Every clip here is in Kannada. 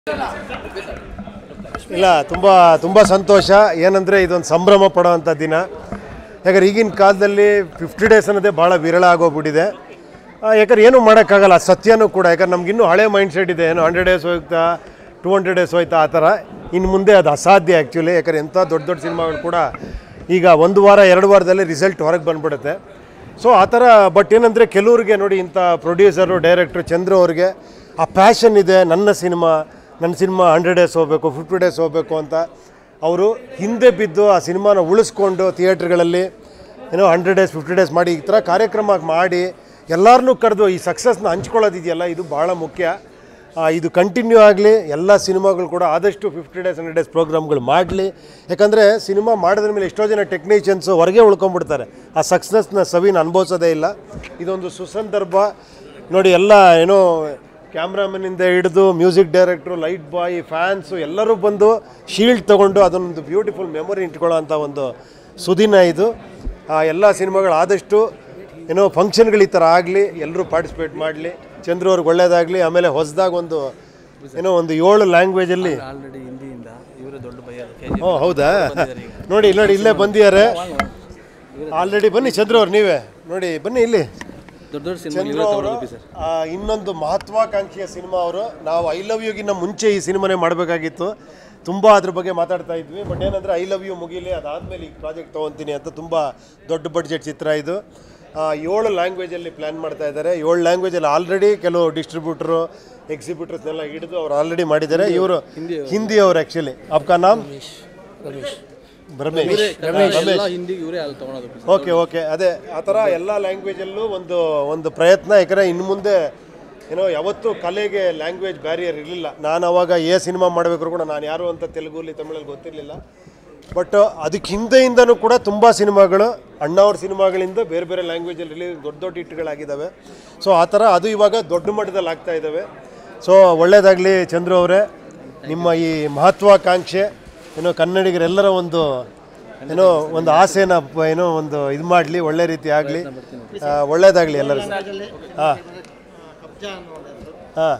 ಇಲ್ಲ ತುಂಬ ತುಂಬ ಸಂತೋಷ ಏನಂದರೆ ಇದೊಂದು ಸಂಭ್ರಮ ಪಡೋವಂಥ ದಿನ ಯಾಕಂದ್ರೆ ಈಗಿನ ಕಾಲದಲ್ಲಿ ಫಿಫ್ಟಿ ಡೇಸ್ ಅನ್ನೋದೇ ಭಾಳ ವಿರಳ ಆಗೋಗ್ಬಿಟ್ಟಿದೆ ಆ, ಯಾಕಂದ್ರೆ ಏನೂ ಮಾಡೋಕ್ಕಾಗಲ್ಲ ಸತ್ಯನೂ ಕೂಡ ಯಾಕಂದ್ರೆ ನಮಗಿನ್ನೂ ಹಳೆ ಮೈಂಡ್ ಸೆಟ್ ಇದೆ ಏನು ಹಂಡ್ರೆಡ್ ಡೇಸ್ ಹೋಗ್ತಾ ಟೂ ಹಂಡ್ರೆಡ್ ಡೇಸ್ ಹೋಯ್ತಾ ಆ ಥರ ಇನ್ನು ಮುಂದೆ ಅದು ಅಸಾಧ್ಯ ಆ್ಯಕ್ಚುಲಿ ಯಾಕಂದ್ರೆ ಎಂಥ ದೊಡ್ಡ ದೊಡ್ಡ ಸಿನಿಮಾಗಳು ಕೂಡ ಈಗ ಒಂದು ವಾರ ಎರಡು ವಾರದಲ್ಲೇ ರಿಸಲ್ಟ್ ಹೊರಗೆ ಬಂದ್ಬಿಡುತ್ತೆ ಸೊ ಆ ಥರ ಬಟ್ ಏನಂದರೆ ಕೆಲವ್ರಿಗೆ ನೋಡಿ ಇಂಥ ಪ್ರೊಡ್ಯೂಸರು ಡೈರೆಕ್ಟ್ರು ಚಂದ್ರು ಅವ್ರಿಗೆ ಆ ಪ್ಯಾಷನ್ ಇದೆ ನನ್ನ ಸಿನಿಮಾ ನನ್ನ ಸಿನಿಮಾ ಹಂಡ್ರೆಡ್ ಡೇಸ್ ಹೋಗಬೇಕು ಫಿಫ್ಟಿ ಡೇಸ್ ಹೋಗಬೇಕು ಅಂತ ಅವರು ಹಿಂದೆ ಬಿದ್ದು ಆ ಸಿನಿಮಾನ ಉಳಿಸ್ಕೊಂಡು ಥಿಯೇಟ್ರ್ಗಳಲ್ಲಿ ಏನೋ ಹಂಡ್ರೆಡ್ ಡೇಸ್ ಫಿಫ್ಟಿ ಡೇಸ್ ಮಾಡಿ ಈ ಥರ ಕಾರ್ಯಕ್ರಮ ಮಾಡಿ ಎಲ್ಲರನ್ನೂ ಕರೆದು ಈ ಸಕ್ಸಸ್ನ ಹಂಚ್ಕೊಳ್ಳೋದಿದೆಯಲ್ಲ ಇದು ಭಾಳ ಮುಖ್ಯ ಆ, ಇದು ಕಂಟಿನ್ಯೂ ಆಗಲಿ ಎಲ್ಲ ಸಿನಿಮಾಗಳು ಕೂಡ ಆದಷ್ಟು ಫಿಫ್ಟಿ ಡೇಸ್ ಹಂಡ್ರೆಡ್ ಡೇಸ್ ಪ್ರೋಗ್ರಾಮ್ಗಳು ಮಾಡಲಿ ಯಾಕಂದರೆ ಸಿನಿಮಾ ಮಾಡಿದ್ರ ಮೇಲೆ ಎಷ್ಟೋ ಜನ ಟೆಕ್ನಿಷಿಯನ್ಸು ಹೊರಗೆ ಉಳ್ಕೊಂಡ್ಬಿಡ್ತಾರೆ ಆ ಸಕ್ಸಸ್ನ ಸವಿನ ಅನುಭವಿಸೋದೇ ಇಲ್ಲ ಇದೊಂದು ಸುಸಂದರ್ಭ ನೋಡಿ ಎಲ್ಲ ಏನೋ ಕ್ಯಾಮ್ರಾಮನಿಂದ ಹಿಡಿದು music director light boy fans ಎಲ್ಲರೂ ಬಂದು ಶೀಲ್ಡ್ ತೊಗೊಂಡು ಅದನ್ನೊಂದು ಬ್ಯೂಟಿಫುಲ್ ಮೆಮೊರಿ ಇಟ್ಕೊಳ್ಳೋ ಅಂಥ ಒಂದು ಸುದಿನ ಇದು ಆ ಎಲ್ಲ ಸಿನಿಮಾಗಳು ಆದಷ್ಟು ಏನೋ ಫಂಕ್ಷನ್ಗಳು ಈ ಥರ ಆಗಲಿ ಎಲ್ಲರೂ ಪಾರ್ಟಿಸಿಪೇಟ್ ಮಾಡಲಿ ಚಂದ್ರು ಅವ್ರಿಗೆ ಒಳ್ಳೇದಾಗಲಿ ಆಮೇಲೆ ಹೊಸದಾಗಿ ಒಂದು ಏನೋ ಒಂದು ಏಳು ಲ್ಯಾಂಗ್ವೇಜಲ್ಲಿ ಆಲ್ರೆಡಿ ಹಿಂದಿಯಿಂದ ಇವರೇ ದೊಡ್ಡ ಭಯ ಕೆ ಓ ಹೌದಾ ನೋಡಿ ಇಲ್ಲಿ ನೋಡಿ ಇಲ್ಲೇ ಬಂದಿದ್ದಾರೆ ಆಲ್ರೆಡಿ ಬನ್ನಿ ಚಂದ್ರು ಅವ್ರು ನೀವೇ ನೋಡಿ ಬನ್ನಿ ಇಲ್ಲಿ ದೊಡ್ಡ ದೊಡ್ಡ ಸಿನಿಮಾ ಚಂದ್ರು ಅವರು ಆ, ಇನ್ನೊಂದು ಮಹತ್ವಾಕಾಂಕ್ಷೆಯ ಸಿನಿಮಾ ಅವರು ನಾವು ಐ ಲವ್ ಯುಗಿನ್ನ ಮುಂಚೆ ಈ ಸಿನಿಮಾನೇ ಮಾಡಬೇಕಾಗಿತ್ತು ತುಂಬ ಅದ್ರ ಬಗ್ಗೆ ಮಾತಾಡ್ತಾ ಇದ್ವಿ ಬಟ್ ಏನಂದರೆ ಐ ಲವ್ ಯು ಮುಗಿಲಿ ಅದಾದಮೇಲೆ ಈ ಪ್ರಾಜೆಕ್ಟ್ ತೊಗೊತೀನಿ ಅಂತ ತುಂಬ ದೊಡ್ಡ ಬಡ್ಜೆಟ್ ಚಿತ್ರ ಇದು ಆ, ಏಳು ಲ್ಯಾಂಗ್ವೇಜಲ್ಲಿ ಪ್ಲ್ಯಾನ್ ಮಾಡ್ತಾ ಇದ್ದಾರೆ ಏಳು ಲ್ಯಾಂಗ್ವೇಜಲ್ಲಿ ಆಲ್ರೆಡಿ ಕೆಲವು ಡಿಸ್ಟ್ರಿಬ್ಯೂಟ್ರು ಎಕ್ಸಿಬ್ಯೂಟರ್ಸ್ನೆಲ್ಲ ಹಿಡಿದು ಅವ್ರು ಆಲ್ರೆಡಿ ಮಾಡಿದ್ದಾರೆ ಇವರು ಹಿಂದಿ ಅವರು ಆ್ಯಕ್ಚುಲಿ ಅಪ್ಕಾ ನಾಮ್ ರಮೇಶ್ ಎಲ್ಲ ಹಿಂದಿಗೆ ಇವರೇ ಅಲ್ಲಿ ತೊಗೊಳೋದು ಓಕೆ ಓಕೆ ಅದೇ ಆ ಥರ ಎಲ್ಲ ಲ್ಯಾಂಗ್ವೇಜಲ್ಲೂ ಒಂದು ಒಂದು ಪ್ರಯತ್ನ ಯಾಕಂದರೆ ಇನ್ನು ಮುಂದೆ ಏನೋ ಯಾವತ್ತೂ ಕಲೆಗೆ ಲ್ಯಾಂಗ್ವೇಜ್ ಬ್ಯಾರಿಯರ್ ಇರಲಿಲ್ಲ ನಾನು ಅವಾಗ ಏ ಸಿನಿಮಾ ಮಾಡಬೇಕಾದ್ರು ಕೂಡ ನಾನು ಯಾರು ಅಂತ ತೆಲುಗುಲಿ ತಮಿಳಲ್ಲಿ ಗೊತ್ತಿರಲಿಲ್ಲ ಬಟ್ ಅದಕ್ಕೆ ಹಿಂದೆಯಿಂದನೂ ಕೂಡ ತುಂಬ ಸಿನಿಮಾಗಳು ಅಣ್ಣವ್ರ ಸಿನಿಮಾಗಳಿಂದ ಬೇರೆ ಬೇರೆ ಲ್ಯಾಂಗ್ವೇಜಲ್ಲಿ ರಿಲೀಸ್ ದೊಡ್ಡ ದೊಡ್ಡ ಹಿಟ್ಗಳಾಗಿದ್ದಾವೆ ಸೊ ಆ ಥರ ಅದು ಇವಾಗ ದೊಡ್ಡ ಮಟ್ಟದಲ್ಲಿ ಆಗ್ತಾ ಇದ್ದಾವೆ ಸೊ ಒಳ್ಳೆಯದಾಗಲಿ ಚಂದ್ರು ಅವರೇ ನಿಮ್ಮ ಈ ಮಹತ್ವಾಕಾಂಕ್ಷೆ ಏನೋ ಕನ್ನಡಿಗರೆಲ್ಲರ ಒಂದು ಏನೋ ಒಂದು ಆಸೆನ ಪ- ಏನೋ ಒಂದು ಇದು ಮಾಡಲಿ ಒಳ್ಳೆ ರೀತಿ ಆಗಲಿ ಒಳ್ಳೇದಾಗಲಿ ಎಲ್ಲರಿಗೂ ಹಾಂ ಹಾಂ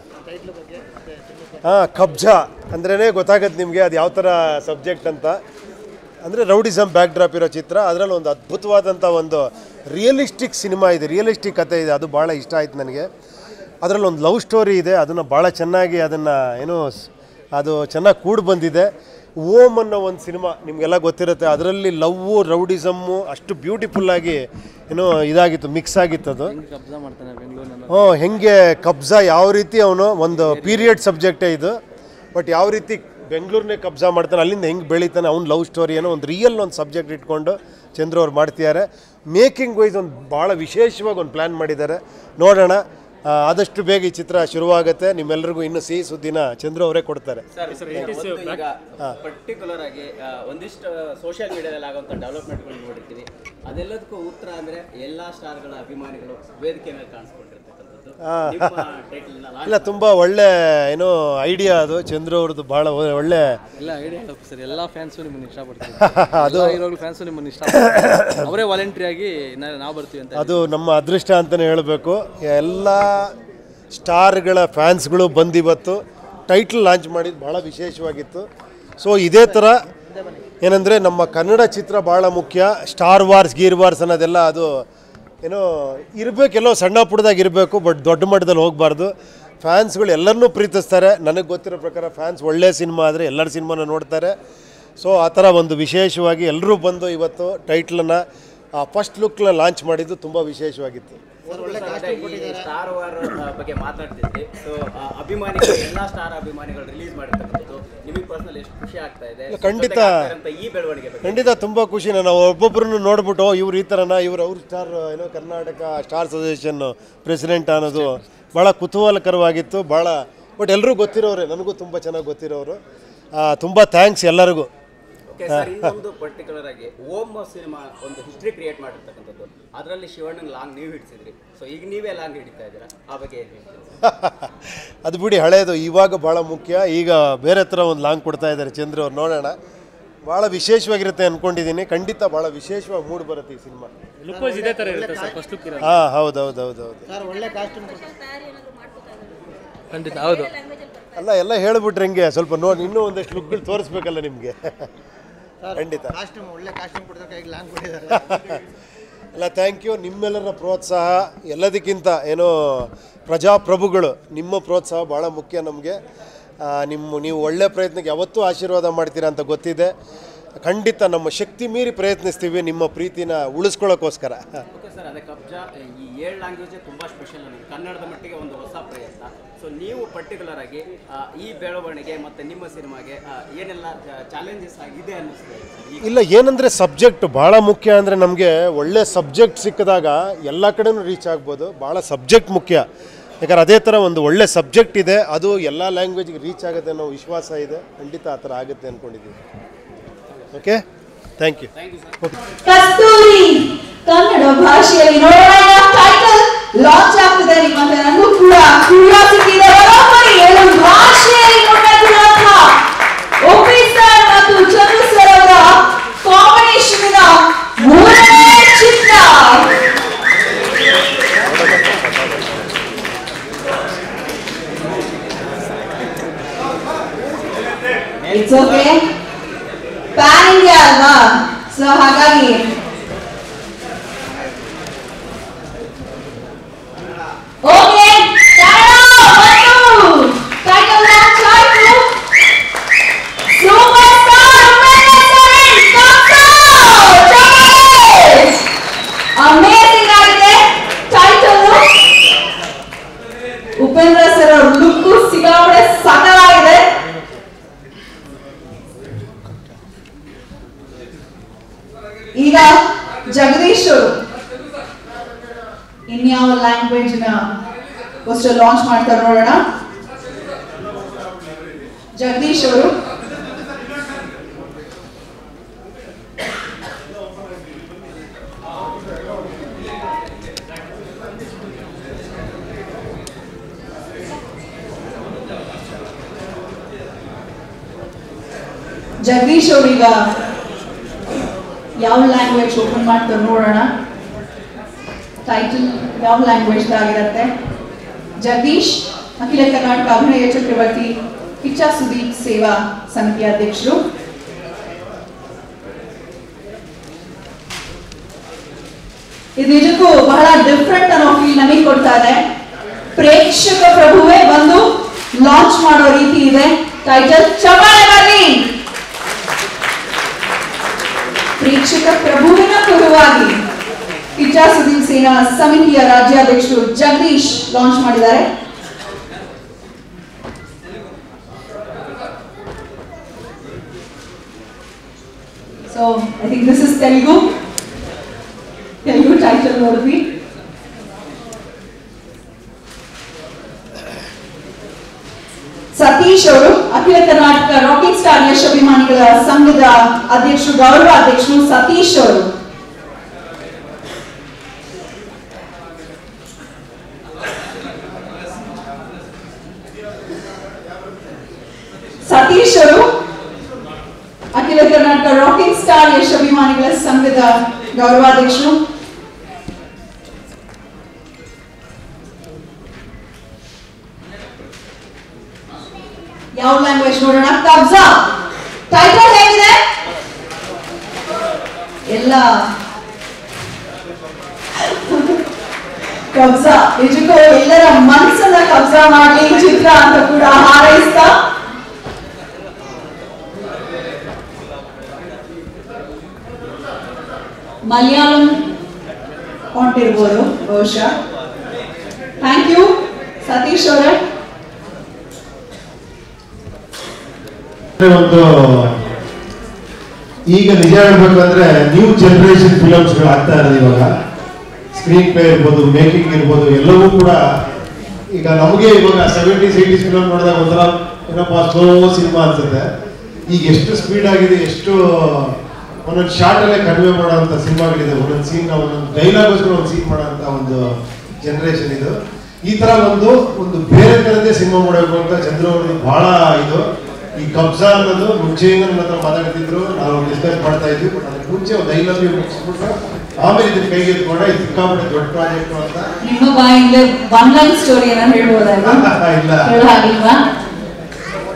ಹಾಂ ಕಬ್ಜಾ ಅಂದ್ರೇ ಗೊತ್ತಾಗತ್ತೆ ನಿಮಗೆ ಅದು ಯಾವ ಥರ ಸಬ್ಜೆಕ್ಟ್ ಅಂತ ಅಂದರೆ ರೌಡಿಸಮ್ ಬ್ಯಾಕ್ ಡ್ರಾಪ್ ಇರೋ ಚಿತ್ರ ಅದರಲ್ಲಿ ಒಂದು ಅದ್ಭುತವಾದಂಥ ಒಂದು ರಿಯಲಿಸ್ಟಿಕ್ ಸಿನಿಮಾ ಇದೆ ರಿಯಲಿಸ್ಟಿಕ್ ಕತೆ ಇದೆ ಅದು ಭಾಳ ಇಷ್ಟ ಆಯ್ತು ನನಗೆ ಅದರಲ್ಲಿ ಒಂದು ಲವ್ ಸ್ಟೋರಿ ಇದೆ ಅದನ್ನು ಭಾಳ ಚೆನ್ನಾಗಿ ಅದನ್ನು ಏನೋ ಸ್- ಅದು ಚೆನ್ನಾಗಿ ಕೂಡಿ ಬಂದಿದೆ ಓಮ್ ಅನ್ನೋ ಒಂದು ಸಿನಿಮಾ ನಿಮಗೆಲ್ಲ ಗೊತ್ತಿರುತ್ತೆ ಅದರಲ್ಲಿ ಲವ್ವು ರೌಡಿಸಮ್ಮು ಅಷ್ಟು ಬ್ಯೂಟಿಫುಲ್ಲಾಗಿ ಏನೋ ಇದಾಗಿತ್ತು ಮಿಕ್ಸ್ ಆಗಿತ್ತು ಅದು ಕಬ್ಜಾ ಮಾಡ್ತಾನೆ ಬೆಂಗಳೂರಿನ ಹ್ಞೂ ಹೆಂಗೆ ಕಬ್ಜಾ ಯಾವ ರೀತಿ ಅವನು ಒಂದು ಪೀರಿಯಡ್ ಸಬ್ಜೆಕ್ಟೇ ಇದು ಬಟ್ ಯಾವ ರೀತಿ ಬೆಂಗಳೂರನ್ನೇ ಕಬ್ಜಾ ಮಾಡ್ತಾನೆ ಅಲ್ಲಿಂದ ಹೆಂಗೆ ಬೆಳೀತಾನೆ ಅವ್ನ ಲವ್ ಸ್ಟೋರಿ ಏನೋ ಒಂದು ರಿಯಲ್ ಒಂದು ಸಬ್ಜೆಕ್ಟ್ ಇಟ್ಕೊಂಡು ಚಂದ್ರು ಅವ್ರು ಮಾಡ್ತಿದ್ದಾರೆ ಮೇಕಿಂಗ್ ವೈಸ್ ಒಂದು ಭಾಳ ವಿಶೇಷವಾಗಿ ಒಂದು ಪ್ಲ್ಯಾನ್ ಮಾಡಿದ್ದಾರೆ ನೋಡೋಣ ಆ, ಆದಷ್ಟು ಬೇಗ ಈ ಚಿತ್ರ ಶುರುವಾಗುತ್ತೆ ನಿಮ್ಮೆಲ್ಲರಿಗೂ ಇನ್ನು ಸಿಹಿ ಸುದ್ದಿನ ಚಂದ್ರು ಅವರೇ ಕೊಡ್ತಾರೆ ಈಗ ಪರ್ಟಿಕ್ಯುಲರ್ ಆಗಿ ಆ, ಒಂದಿಷ್ಟು ಸೋಷಿಯಲ್ ಮೀಡಿಯಾದಲ್ಲಿ ಆಗುವಂಥ ಡೆವಲಪ್ಮೆಂಟ್ಗಳು ನೋಡಿರ್ತೀವಿ ಅದೆಲ್ಲದಕ್ಕೂ ಉತ್ತರ ಅಂದ್ರೆ ಎಲ್ಲಾ ಸ್ಟಾರ್ಗಳ ಅಭಿಮಾನಿಗಳು ವೇದಿಕೆ ಮೇಲೆ ಕಾಣಿಸ್ಕೊಂಡಿರ್ತಕ್ಕಂಥದ್ದು ನಿಮ್ಮ title ನ launch ಇಲ್ಲ ತುಂಬ ಒಳ್ಳೆ ಏನೋ ಐಡಿಯಾ ಅದು ಚಂದ್ರು ಅವ್ರದ್ದು ಭಾಳ ಒಳ್ಳೆ ಎಲ್ಲ ಐಡಿಯಾ ಸರ್ ಎಲ್ಲ ಫ್ಯಾನ್ಸು ನಿಮ್ಮನ್ನು ಇಷ್ಟಪಡ್ತೀವಿ ಅದು ಹೀರೋಗಳು ಫ್ಯಾನ್ಸು ನಿಮ್ಮನ್ನು ಇಷ್ಟಪಡ್ತಾರೆ ಅವರೇ ವಾಲಂಟ್ರಿ ಆಗಿ ನಾ- ನಾವು ಬರ್ತೀವಿ ಅಂತ ಅದು ನಮ್ಮ ಅದೃಷ್ಟ ಅಂತಲೇ ಹೇಳಬೇಕು ಎಲ್ಲ ಸ್ಟಾರ್ಗಳ ಫ್ಯಾನ್ಸ್ಗಳು ಬಂದಿವತ್ತು ಟೈಟ್ಲ್ ಲಾಂಚ್ ಮಾಡಿದ್ದು ಭಾಳ ವಿಶೇಷವಾಗಿತ್ತು ಸೊ ಇದೇ ಥರ ಏನಂದರೆ ನಮ್ಮ ಕನ್ನಡ ಚಿತ್ರ ಭಾಳ ಮುಖ್ಯ ಸ್ಟಾರ್ ವಾರ್ಸ್ ಗೀರ್ ವಾರ್ಸ್ ಅನ್ನೋದೆಲ್ಲ ಅದು ಏನೋ ಇರಬೇಕೆಲ್ಲೋ ಸಣ್ಣ ಪುಟ್ಟದಾಗಿ ಇರಬೇಕು ಬಟ್ ದೊಡ್ಡ ಮಟ್ಟದಲ್ಲಿ ಹೋಗಬಾರ್ದು ಫ್ಯಾನ್ಸ್ಗಳು ಎಲ್ಲರನ್ನೂ ಪ್ರೀತಿಸ್ತಾರೆ ನನಗೆ ಗೊತ್ತಿರೋ ಪ್ರಕಾರ ಫ್ಯಾನ್ಸ್ ಒಳ್ಳೆ ಸಿನಿಮಾ ಆದರೆ ಎಲ್ಲರ ಸಿನಿಮಾನ ನೋಡ್ತಾರೆ ಸೊ ಆ ಥರ ಒಂದು ವಿಶೇಷವಾಗಿ ಎಲ್ಲರೂ ಬಂದು ಇವತ್ತು ಟೈಟ್ಲನ್ನು ಫಸ್ಟ್ ಲುಕ್ನ ಲಾಂಚ್ ಮಾಡಿದ್ದು ತುಂಬ ವಿಶೇಷವಾಗಿತ್ತು ಈ ಸ್ಟಾರ್ ವಾರ್ ಬಗ್ಗೆ ಮಾತಾಡ್ತಿದ್ವಿ ಸೊ ಅಭಿಮಾನಿಗಳು ಎಲ್ಲಾ ಸ್ಟಾರ್ ಅಭಿಮಾನಿಗಳು ರಿಲೀಸ್ ಮಾಡಿರ್ತಕ್ಕಂಥದ್ದು ನಿಮಗೆ ಪರ್ಸನಲ್ ಎಷ್ಟು ಖುಷಿ ಆಗ್ತಾ ಇದೆ ಖಂಡಿತ. ಜೊತೆಗೆ ಆಗ್ತಾ ಇರೋಂಥ ಈ ಬೆಳವಣಿಗೆ ಬಗ್ಗೆ ಖಂಡಿತ ತುಂಬ ಖುಷಿ ನಾವು ಒಬ್ಬೊಬ್ಬರನ್ನು ನೋಡ್ಬಿಟ್ಟು ಇವ್ರು ಈ ಥರನ ಇವ್ರು ಅವ್ರ ಸ್ಟಾರ್ ಏನೋ ಕರ್ನಾಟಕ ಸ್ಟಾರ್ ಅಸೋಸಿಯೇಷನ್ ಪ್ರೆಸಿಡೆಂಟ್ ಅನ್ನೋದು ಭಾಳ ಕುತೂಹಲಕರವಾಗಿತ್ತು ಭಾಳ ಬಟ್ ಎಲ್ಲರೂ ಗೊತ್ತಿರೋರೆ ನನಗೂ ತುಂಬ ಚೆನ್ನಾಗಿ ಗೊತ್ತಿರೋರು ತುಂಬ ಥ್ಯಾಂಕ್ಸ್ ಎಲ್ಲರಿಗೂ ಓಕೆ ಸರ್ ಇನ್ನೊಂದು ಪರ್ಟಿಕ್ಯುಲರ್ ಆಗಿ ಓಮ್ ಸಿನಿಮಾ ಒಂದು ಹಿಸ್ಟ್ರಿ ಕ್ರಿಯೇಟ್ ಮಾಡಿರ್ತಕ್ಕಂಥದ್ದು ಅದರಲ್ಲಿ ಶಿವಣ್ಣನ ಲಾಂಗ್ ನೀವು ಹಿಡಿಸಿದ್ರಿ ಸೊ ಈಗ ನೀವೇ ಲಾಂಗ್ ಹಿಡಿತಾ ಇದ್ದೀರಾ ಆ ಬಗ್ಗೆ ಏನು ಹೇಳ್ತೀರಿ ಅದು ಬಿಡಿ ಹಳೇದು ಇವಾಗ ಭಾಳ ಮುಖ್ಯ ಈಗ ಬೇರೆ ಥರ ಒಂದು ಲಾಂಗ್ ಕೊಡ್ತಾ ಇದ್ದಾರೆ ಚಂದ್ರ ಅವ್ರು ನೋಡೋಣ ಭಾಳ ವಿಶೇಷವಾಗಿರುತ್ತೆ ಅಂದ್ಕೊಂಡಿದ್ದೀನಿ ಖಂಡಿತ ಭಾಳ ವಿಶೇಷವಾಗಿ ಮೂಡ್ ಬರುತ್ತೆ ಈ ಸಿನಿಮಾ ಲುಕ್ ವೈಸ್ ಇದೇ ಥರ ಇರುತ್ತೆ ಸರ್ ಫಸ್ಟ್ ಲುಕ್ ಹಾಂ ಹೌದು ಹೌದು ಹೌದು ಹೌದು ಸರ್ ಒಳ್ಳೆ ಕಾಸ್ಟ್ಯೂಮ್ ಖಂಡಿತ ಹೌದು ಲ್ಯಾಂಗ್ವೇಜಲ್ಲಿ ಅಲ್ಲ ಎಲ್ಲ ಹೇಳ್ಬಿಟ್ರೆ ಹೆಂಗೆ ಸ್ವಲ್ಪ ನೋಡಿ ಇನ್ನೂ ಒಂದಷ್ಟು ಲುಕ್ಗಳು ತೋರಿಸ್ಬೇಕಲ್ಲ ನಿಮಗೆ ಖಂಡಿತ ಕಾಸ್ಟ್ಯೂಮ್ ಒಳ್ಳೆ ಕಾಸ್ಟ್ಯೂಮ್ ಕೊಡ್ತಾರೆ ಈಗ ಲಾಂಗ್ ಕೊಟ್ಟಿದ್ದಾರೆ ಅಲ್ಲ ಥ್ಯಾಂಕ್ ಯು ನಿಮ್ಮೆಲ್ಲರ ಪ್ರೋತ್ಸಾಹ ಎಲ್ಲದಕ್ಕಿಂತ ಏನೋ ಪ್ರಜಾಪ್ರಭುಗಳು ನಿಮ್ಮ ಪ್ರೋತ್ಸಾಹ ಭಾಳ ಮುಖ್ಯ ನಮಗೆ ನಿಮ್ಮ ನೀವು ಒಳ್ಳೆ ಪ್ರಯತ್ನಕ್ಕೆ ಯಾವತ್ತೂ ಆಶೀರ್ವಾದ ಮಾಡ್ತೀರಾ ಅಂತ ಗೊತ್ತಿದೆ ಖಂಡಿತ ನಮ್ಮ ಶಕ್ತಿ ಮೀರಿ ಪ್ರಯತ್ನಿಸ್ತೀವಿ ನಿಮ್ಮ ಪ್ರೀತಿನ ಉಳಿಸ್ಕೊಳ್ಳೋಕ್ಕೋಸ್ಕರ ಓಕೆ ಸರ್ ಅದೇ ಕಬ್ಜಾ ಈ ಏಳು ಲ್ಯಾಂಗ್ವೇಜೇ ತುಂಬ ಸ್ಪೆಷಲ್ ನನಗೆ ಕನ್ನಡದ ಮಟ್ಟಿಗೆ ಒಂದು ಹೊಸ ಪ್ರಯತ್ನ ಸೊ ನೀವು ಪರ್ಟಿಕ್ಯುಲರ್ ಆಗಿ ಆ, ಈ ಬೆಳವಣಿಗೆ ಮತ್ತು ನಿಮ್ಮ ಸಿನಿಮಾಗೆ ಆ, ಏನೆಲ್ಲ ಚಾಲೆಂಜಸ್ ಆಗಿದೆ ಅನ್ನಿಸ್ತದೆ ಸರ್ ಈಗ ಇಲ್ಲ ಏನಂದರೆ ಸಬ್ಜೆಕ್ಟ್ ಭಾಳ ಮುಖ್ಯ ಅಂದರೆ ನಮಗೆ ಒಳ್ಳೆ ಸಬ್ಜೆಕ್ಟ್ ಸಿಕ್ಕಿದಾಗ ಎಲ್ಲ ಕಡೆನೂ ರೀಚ್ ಆಗ್ಬೋದು ಭಾಳ ಸಬ್ಜೆಕ್ಟ್ ಮುಖ್ಯ ಯಾಕಂದ್ರೆ ಅದೇ ಥರ ಒಂದು ಒಳ್ಳೆ ಸಬ್ಜೆಕ್ಟ್ ಇದೆ ಅದು ಎಲ್ಲ ಲ್ಯಾಂಗ್ವೇಜ್ಗೆ ರೀಚ್ ಆಗುತ್ತೆ ಅನ್ನೋ ವಿಶ್ವಾಸ ಇದೆ ಖಂಡಿತ ಆ ಥರ ಆಗುತ್ತೆ ಅಂದ್ಕೊಂಡಿದ್ದೀವಿ okay thank you Kasturi Kannada ಭಾಷೆಯಲ್ಲಿ ನೋಡೋಣ ಟೈಟಲ್ ಲಾಂಚ್ ಆಗ್ತಿದೆ ನಿಮ್ಮಂತೆ ನನಗೂ ಕೂಡ ಕ್ಯೂರಿಯಾಸಿಟಿ ಇದೆ ಬರೋಬ್ಬರಿ ಏಳು ಭಾಷೆಯಲ್ಲಿ ನೋಡಬೇಕಿರುವಂತ ಒಪಿ ಸರ್ ಮತ್ತು ಚಂದ್ರು ಸರ್ ಅವರ ಕಾಂಬಿನೇಷನ್ ಮೂರನೇ ಚಿತ್ರ ಇಟ್ಸ್ ಓಕೆ ಪ್ಯಾನ್ ಇಂಡಿಯಾ ಅಲ್ವಾ ಸೊ ಹಾಗಾಗಿ ಓಕೆ ಟೈಟಲ್ ಲಾಂಚ್ ಆಯ್ತು ಸೂಪರ್ ಸ್ಟಾರ್ ಅಮೇಜಿಂಗ್ ಆಗಿದೆ ಟೈಟಲ್ ಉಪೇಂದ್ರ ಸರ್ ಅವ್ರ ಲುಕ್ ಸಿಕ್ಕಾಪಟ್ಟೆ ಸಕಲಾಗಿದೆ ಈಗ ಜಗದೀಶ್ ಅವರು ಇನ್ಯಾವ ಲ್ಯಾಂಗ್ವೇಜ್ ನ ಫಸ್ಟ್ ಲಾಂಚ್ ಮಾಡ್ತಾರೆ ನೋಡೋಣ ಜಗದೀಶ್ ಅವರು ಜಗದೀಶ್ ಅವ್ರೀಗ ಯಾವ ಲ್ಯಾಂಗ್ವೇಜ್ ಓಪನ್ ಮಾಡ್ತಾರೆ ನೋಡೋಣ ಟೈಟಲ್ ಯಾವ ಲ್ಯಾಂಗ್ವೇಜ್ ಆಗಿರುತ್ತೆ ಜಗದೀಶ್ ಅಖಿಲ ಕರ್ನಾಟಕ ಅಭಿನಯ ಚಕ್ರವರ್ತಿ ಕಿಚ್ಚ ಸುದೀಪ್ ಸೇವಾ ಸಮಿತಿ ಅಧ್ಯಕ್ಷರು ಇದು ನಿಜಕ್ಕೂ ಬಹಳ ಡಿಫ್ರೆಂಟ್ ಅನ್ನೋ ಫೀಲ್ ನಮಗೆ ಕೊಡ್ತಾ ಇದೆ ಪ್ರೇಕ್ಷಕ ಪ್ರಭುವೇ ಬಂದು ಲಾಂಚ್ ಮಾಡೋ ರೀತಿ ಇದೆ ಟೈಟಲ್ ಚಪಾಳೆ ಬನ್ನಿ ಪ್ರೇಕ್ಷಕ ಪ್ರಭುವಿನ ಕುರುವಾಗಿ ಕಿಚ್ಚ ಸುದೀಪ್ ಸೇನಾ ಸಮಿತಿಯ ರಾಜ್ಯಾಧ್ಯಕ್ಷರು ಜಗದೀಶ್ ಲಾಂಚ್ ಮಾಡಿದ್ದಾರೆ so I think this is Telugu Telugu title ನೋಡಿದ್ವಿ ಸತೀಶ್ ಅವರು ಅಖಿಲ ಕರ್ನಾಟಕ ರಾಕಿಂಗ್ ಸ್ಟಾರ್ ಯಶ್ ಅಭಿಮಾನಿಗಳ ಸಂಘದ ಅಧ್ಯಕ್ಷರು ಗೌರವ ಅಧ್ಯಕ್ಷರು ಸತೀಶ್ ಅವರು ಸತೀಶ್ ಅವರು ಅಖಿಲ ಕರ್ನಾಟಕ ರಾಕಿಂಗ್ ಸ್ಟಾರ್ ಯಶ್ ಅಭಿಮಾನಿಗಳ ಸಂಘದ ಗೌರವಾಧ್ಯಕ್ಷರು ಯಾವ ಲ್ಯಾಂಗ್ವೇಜ್ ನೋಡೋಣ ಕಬ್ಜಾ ಟೈಟಲ್ ಹೇಗಿದೆ ಎಲ್ಲ ಕಬ್ಜಾ ನಿಜಕ್ಕೂ ಎಲ್ಲರ ಮನಸ್ಸನ್ನ ಕಬ್ಜಾ ಮಾಡ್ಲಿ ಈ ಚಿತ್ರ ಅಂತ ಕೂಡ ಹಾರೈಸ್ತಾ ಮಲಯಾಳಂ ಹೊಂಟಿರ್ಬೋದು ಬಹುಶಃ ಥ್ಯಾಂಕ್ ಯು ಸತೀಶ್ ಅವರೇ ಒಂದು ಈಗ ನಿಜ ಹೇಳ್ಬೇಕಂದ್ರೆ ನ್ಯೂ ಜನರೇಷನ್ ಫಿಲಮ್ಸ್ಗಳು ಆಗ್ತಾ ಇರೋದು ಇವಾಗ ಸ್ಕ್ರೀನ್ ಪ್ಲೇ ಇರ್ಬೋದು ಮೇಕಿಂಗ್ ಇರ್ಬೋದು ಎಲ್ಲವೂ ಕೂಡ ಈಗ ನಮಗೆ ಇವಾಗ ಸೆವೆಂಟೀಸ್ ಏಯ್ಟೀಸ್ ಫಿಲಮ್ ನೋಡಿದಾಗ ಒಂಥರ ಏನಪ್ಪ ಸ್ಲೋ ಸಿನಿಮಾ ಅನ್ಸುತ್ತೆ ಈಗ ಎಷ್ಟು ಸ್ಪೀಡ್ ಆಗಿದೆ ಎಷ್ಟು ಒಂದೊಂದು ಶಾರ್ಟ್ ಅಲ್ಲೇ ಕಡಿಮೆ ಮಾಡೋಂಥ ಸಿನಿಮಾಗಳಿದೆ ಒಂದೊಂದು ಸೀನ್ ಒಂದೊಂದು ಡೈಲಾಗೋಸ್ಕರ ಒಂದು ಸೀನ್ ಮಾಡೋಂಥ ಒಂದು ಜನರೇಷನ್ ಇದು ಈ ತರ ಒಂದು ಒಂದು ಬೇರೆ ತರದೇ ಸಿನಿಮಾ ಮಾಡಬೇಕು ಅಂತ ಚಂದ್ರ ಅವ್ರದ್ದು ಬಹಳ ಇದು ಈ ಕಬ್ಜಾ ಅನ್ನೋದು ಮುಂಚೆಯಿಂದ ನನ್ನ ಹತ್ರ ಮಾತಾಡ್ತಿದ್ರು ನಾವು ಡಿಸ್ಕಸ್ ಮಾಡ್ತಾ ಇದ್ವಿ ಬಟ್ ಅದಕ್ಕೆ ಮುಂಚೆ ಒಂದು ಐ ಲವ್ ಯು ಮುಗಿಸ್ಬಿಟ್ಟು ಆಮೇಲೆ ಇದನ್ನ ಕೈಗೆ ಎತ್ಕೊಂಡೆ ಇದು ಸಿಕ್ಕಾಪಟ್ಟೆ ದೊಡ್ಡ ಪ್ರಾಜೆಕ್ಟ್ ಅಂತ ನಿಮ್ಮ ಬಾಯಿಂದ ಒನ್ ಲೈನ್ ಸ್ಟೋರಿಯನ್ನ ಹೇಳ್ಬೋದಲ್ವಾ ಇಲ್ಲ ಹೇಳೋ ಹಾಗಿಲ್ವಾ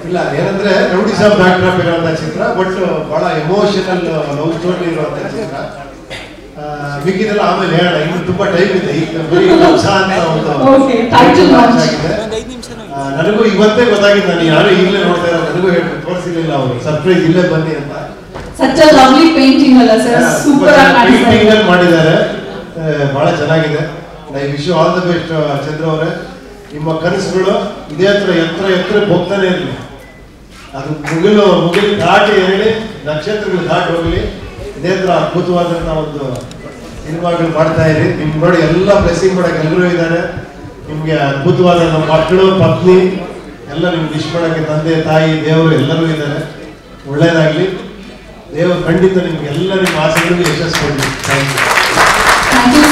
ಇಲ್ಲ ಏನಂದ್ರೆ ರೌಡಿಸಮ್ ಬ್ಯಾಕ್ಡ್ರಾಪ್ ಇರುವಂತ ಚಿತ್ರ ಬಟ್ ಬಹಳ ಎಮೋಷನಲ್ ಲವ್ ಸ್ಟೋರಿ ಇರುವಂತ ಚಿತ್ರ ಆ, ಮಿಕ್ಕಿದೆಲ್ಲ ಆಮೇಲೆ ಹೇಳೋಣ ಇನ್ನು ತುಂಬಾ ಟೈಮ್ ಇದೆ ಈಗ ಬರೀ ಲವ್ಸ ಅಂತ ಒಂದು Okay, title launch. ಆಗಿದೆ. ಆ, ನನಗೂ ಇವತ್ತೇ ಗೊತ್ತಾಗಿದೆ ನಾನು ಯಾರು ಈಗಲೇ ನೋಡ್ತಾ ಇರೋ ನನಗೂ ಹೇಳ್ಬೇಕು ತೋರಿಸಿರ್ಲಿಲ್ಲ ಅವರು ಸರ್ಪ್ರೈಸ್ ಇಲ್ಲೇ ಬನ್ನಿ ಅಂತ ಸಚ್ ಅ ಲವ್ಲಿ ಪೇಂಟಿಂಗ್ ಅಲ್ಲ ಸರ್ ಸೂಪರ್ ಆಗಿ ಕಾಣಿಸ್ತಾ ಪೇಂಟಿಂಗ್ ಇದೆ ಅಲ್ಲಿ ಮಾಡಿದ್ದಾರೆ ಆ, ಬಹಳ ಚೆನ್ನಾಗಿದೆ I wish all the best Chandra ಅವರೇ ನಿಮ್ಮ ಕನಸುಗಳು ಇದೇ ಹತ್ರ ಎತ್ತರ ಎತ್ತರ ಹೋಗ್ತಾನೆ ಇರಲಿ ಅದು ಮುಗಿಲು ಮುಗಿಲು ದಾಟಿ ಹೇಳಿ ನಕ್ಷತ್ರಗಳು ದಾಟಿ ಹೋಗಲಿ ಇದೇ ತರ ಅದ್ಭುತವಾದಂತ ಒಂದು ಸಿನಿಮಾಗಳು ಮಾಡ್ತಾ ಇರಿ ನಿಮ್ ನೋಡಿ ಎಲ್ಲ ಬ್ಲೆಸ್ಸಿಂಗ್ ಮಾಡಕ್ಕೆ ಎಲ್ಲರೂ ಇದ್ದಾರೆ ನಿಮ್ಗೆ ಅದ್ಭುತವಾದ ನಮ್ಮ ಮಕ್ಕಳು ಪತ್ನಿ ಎಲ್ಲ ನಿಮ್ಗೆ ವಿಶ್ ಮಾಡಕ್ಕೆ ತಂದೆ ತಾಯಿ ದೇವರು ಎಲ್ಲರೂ ಇದ್ದಾರೆ ಒಳ್ಳೇದಾಗ್ಲಿ ದೇವರು ಖಂಡಿತ ನಿಮ್ಗೆ ಎಲ್ಲ ನಿಮ್ಮ ಆಸೆಗಳಿಗೂ ಯಶಸ್ಸು ಕೊಡ್ಲಿ ಥ್ಯಾಂಕ್ ಯು ಥ್ಯಾಂಕ್ ಯು